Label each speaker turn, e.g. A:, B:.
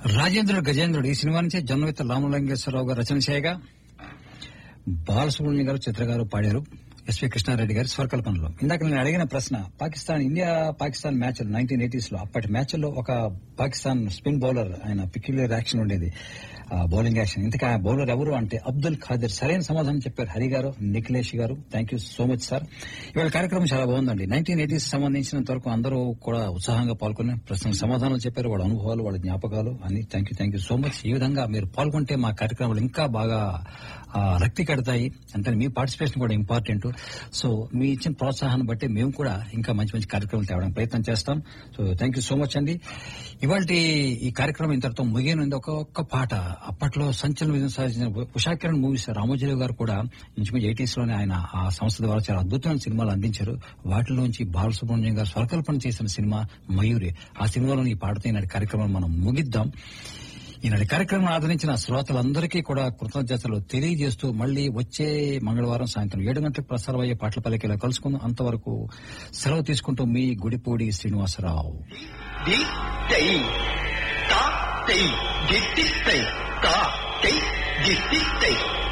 A: రాజేంద్రుడు గజేంద్రుడు ఈ సినిమా నుంచి జన్మవిత్త రామలింగేశ్వరరావు గారు రచన చేయగా బాలసుబ్రహ్మణ్యం గారు చిత్ర గారు పాడారు ఎస్వి కృష్ణారెడ్డి గారి స్వరకల్పనలో ఇందాక నేను అడిగిన ప్రశ్న Pakistan India Pakistan match nineteen eighties లో అప్పటి మ్యాచ్ లో ఒక పాకిస్తాన్ స్పిన్ బౌలర్ ఆయన పిక్యులర్ యాక్షన్ ఉండేది బౌలింగ్ యాక్షన్ ఇంతకా బౌలర్ ఎవరు అంటే అబ్దుల్ ఖాదర్ సరైన సమాధానం చెప్పారు హరి గారు నిఖిలేష్ గారు thank you so much sir ఇవాళ కార్యక్రమం చాలా బాగుందండి నైన్టీన్ ఎయిటీస్ సంబంధించినంత వరకు అందరూ కూడా ఉత్సాహంగా పాల్గొని ప్రశ్న సమాధానాలు చెప్పారు వాళ్ళ అనుభవాలు వాళ్ళ జ్ఞాపకాలు అన్ని thank you thank you so much ఈ విధంగా మీరు పాల్గొంటే మా కార్యక్రమాలు ఇంకా బాగా ఆ, రక్తి కడతాయి అంటే మీ పార్టిసిపేషన్ కూడా ఇంపార్టెంట్ సో మీ ఇచ్చిన ప్రోత్సాహాన్ని బట్టి మేము కూడా ఇంకా మంచి మంచి కార్యక్రమాలు తేవడానికి ప్రయత్నం చేస్తాం so thank you so much అండి ఇవాళ ఈ కార్యక్రమం ఇంతటితో ముగియనుంది ఒక ఒక్క పాట అప్పట్లో సంచలన విజయం సాధించిన ఉషా కిరణ్ మూవీస్ రామోజీరావు గారు కూడా ఇంచుమించు ఎయిటీస్ లోనే ఆయన ఆ సంస్థ ద్వారా చాలా అద్భుతమైన సినిమాలు అందించారు వాటిలోంచి బాలసుబ్రహ్మణ్యం గారు స్వరకల్పన చేసిన సినిమా మయూరి ఆ సినిమాలోని ఈ పాటతో ఈనాటి కార్యక్రమం మనం ముగిద్దాం ఈనాటి కార్యక్రమం ఆదరించిన శ్రోతలందరికీ కూడా కృతజ్ఞతలు తెలియజేస్తూ మళ్ళీ వచ్చే మంగళవారం సాయంత్రం ఏడు గంటలకు ప్రసారం అయ్యే పాటల పలికేలా కలుసుకుందాం అంతవరకు సెలవు తీసుకుంటూ మీ గుడిపూడి శ్రీనివాసరావు
B: డి టై తా టై గిట్టి టై తా టై గిట్టి టై